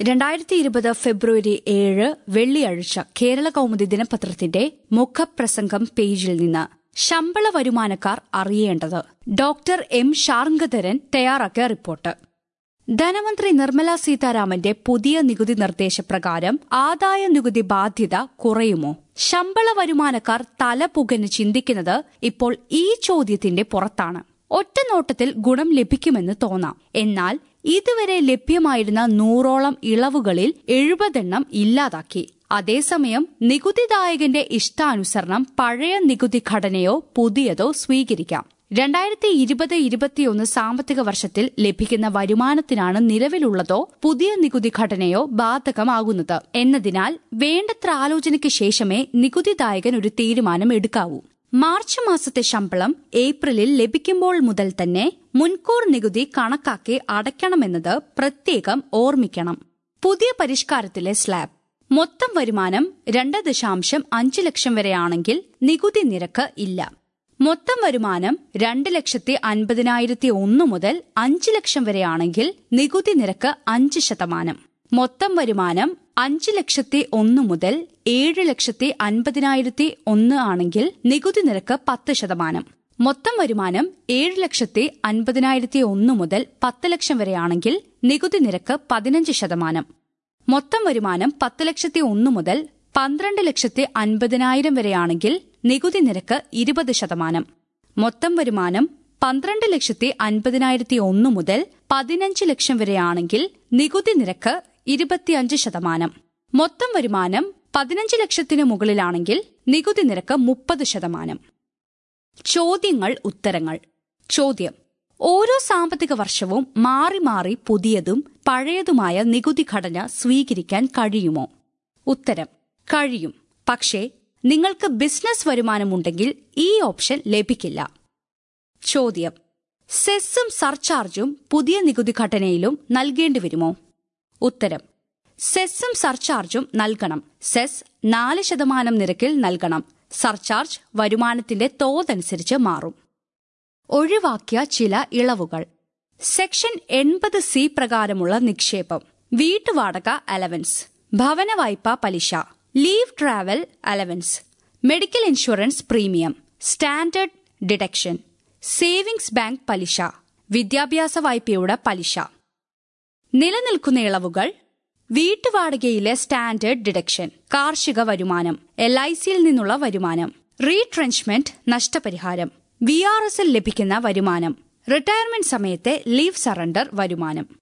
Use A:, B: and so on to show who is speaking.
A: രണ്ടായിരത്തി ഇരുപത് ഫെബ്രുവരി ഏഴ് വെള്ളിയാഴ്ച കേരള കൗമുദി ദിനപത്രത്തിന്റെ മുഖപ്രസംഗം പേജിൽ നിന്ന് ശമ്പള വരുമാനക്കാർ അറിയേണ്ടത് ഡോക്ടർ എം ശാർങ്കധരൻ തയ്യാറാക്കിയ റിപ്പോർട്ട് ധനമന്ത്രി നിർമ്മല സീതാരാമന്റെ പുതിയ നികുതി നിർദ്ദേശപ്രകാരം ആദായ നികുതി ബാധ്യത കുറയുമോ ശമ്പള വരുമാനക്കാർ തല പുകഞ്ഞ് ചിന്തിക്കുന്നത് ഇപ്പോൾ ഈ ചോദ്യത്തിന്റെ പുറത്താണ് ഒറ്റ നോട്ടത്തിൽ ഗുണം ലഭിക്കുമെന്ന് തോന്നാം എന്നാൽ ഇതുവരെ ലഭ്യമായിരുന്ന നൂറോളം ഇളവുകളിൽ എഴുപതെണ്ണം ഇല്ലാതാക്കി അതേസമയം നികുതിദായകന്റെ ഇഷ്ടാനുസരണം പഴയ നികുതി ഘടനയോ പുതിയതോ സ്വീകരിക്കാം രണ്ടായിരത്തി ഇരുപത് ഇരുപത്തിയൊന്ന് സാമ്പത്തിക വർഷത്തിൽ ലഭിക്കുന്ന വരുമാനത്തിനാണ് നിലവിലുള്ളതോ പുതിയ നികുതി ഘടനയോ ബാധകമാകുന്നത് എന്നതിനാൽ വേണ്ടത്ര ആലോചനയ്ക്ക് ശേഷമേ നികുതിദായകൻ ഒരു തീരുമാനം എടുക്കാവൂ മാർച്ച് മാസത്തെ ശമ്പളം ഏപ്രിലിൽ ലഭിക്കുമ്പോൾ മുതൽ തന്നെ മുൻകൂർ നികുതി കണക്കാക്കി അടയ്ക്കണമെന്നത് പ്രത്യേകം ഓർമ്മിക്കണം പുതിയ പരിഷ്കാരത്തിലെ സ്ലാബ് മൊത്തം വരുമാനം രണ്ട് ദശാംശം അഞ്ച് ലക്ഷം വരെയാണെങ്കിൽ നികുതി നിരക്ക് ഇല്ല മൊത്തം വരുമാനം രണ്ട് ലക്ഷത്തി അൻപതിനായിരത്തി ഒന്ന് മുതൽ അഞ്ച് ലക്ഷം വരെയാണെങ്കിൽ നികുതി നിരക്ക് അഞ്ച് ശതമാനം മൊത്തം വരുമാനം അഞ്ച് ലക്ഷത്തി ഒന്ന് മുതൽ ഏഴ് ലക്ഷത്തി അൻപതിനായിരത്തി ഒന്ന് ആണെങ്കിൽ നികുതി നിരക്ക് പത്ത് ശതമാനം മൊത്തം വരുമാനം ഏഴ് ലക്ഷത്തി അൻപതിനായിരത്തി ഒന്ന് മുതൽ പത്ത് ലക്ഷം വരെയാണെങ്കിൽ നികുതി നിരക്ക് പതിനഞ്ച് ശതമാനം മൊത്തം വരുമാനം പത്ത് ലക്ഷത്തി ഒന്ന് മുതൽ പന്ത്രണ്ട് ലക്ഷത്തി അൻപതിനായിരം വരെയാണെങ്കിൽ നികുതി നിരക്ക് ഇരുപത് ശതമാനം മൊത്തം വരുമാനം പന്ത്രണ്ട് ലക്ഷത്തി അൻപതിനായിരത്തി ഒന്ന് മുതൽ പതിനഞ്ച് ലക്ഷം വരെയാണെങ്കിൽ നികുതി നിരക്ക് ഇരുപത്തിയഞ്ച് ശതമാനം മൊത്തം വരുമാനം പതിനഞ്ച് ലക്ഷത്തിന് മുകളിലാണെങ്കിൽ നികുതി നിരക്ക് മുപ്പത് ശതമാനം ചോദ്യങ്ങൾ ഉത്തരങ്ങൾ ചോദ്യം ഓരോ സാമ്പത്തിക വർഷവും മാറി മാറി പുതിയതും പഴയതുമായ നികുതി ഘടന സ്വീകരിക്കാൻ കഴിയുമോ ഉത്തരം കഴിയും പക്ഷേ നിങ്ങൾക്ക് ബിസിനസ് വരുമാനമുണ്ടെങ്കിൽ ഈ ഓപ്ഷൻ ലഭിക്കില്ല ചോദ്യം സെസ്സും സർചാർജും പുതിയ നികുതി ഘടനയിലും നൽകേണ്ടി വരുമോ ഉത്തരം സെസ്സും സർചാർജും നൽകണം സെസ് നാല് ശതമാനം നിരക്കിൽ നൽകണം സർചാർജ് വരുമാനത്തിന്റെ തോതനുസരിച്ച് മാറും ഒഴിവാക്കിയ ചില ഇളവുകൾ സെക്ഷൻ എൺപത് സി പ്രകാരമുള്ള നിക്ഷേപം വീട്ടുവാടക അലവൻസ് ഭവന വായ്പ പലിശ leave travel allowance medical insurance premium standard deduction savings bank പലിശ വിദ്യാഭ്യാസ വായ്പയുടെ പലിശ നിലനിൽക്കുന്ന ഇളവുകൾ വീട്ടുവാടകയിലെ സ്റ്റാൻഡേർഡ് ഡിഡക്ഷൻ കാർഷിക വരുമാനം എൽ ഐ സിയിൽ നിന്നുള്ള വരുമാനം റീട്രെഞ്ച്മെന്റ് നഷ്ടപരിഹാരം വി ആർ എസിൽ ലഭിക്കുന്ന വരുമാനം റിട്ടയർമെന്റ് സമയത്തെ ലീവ് സറണ്ടർ വരുമാനം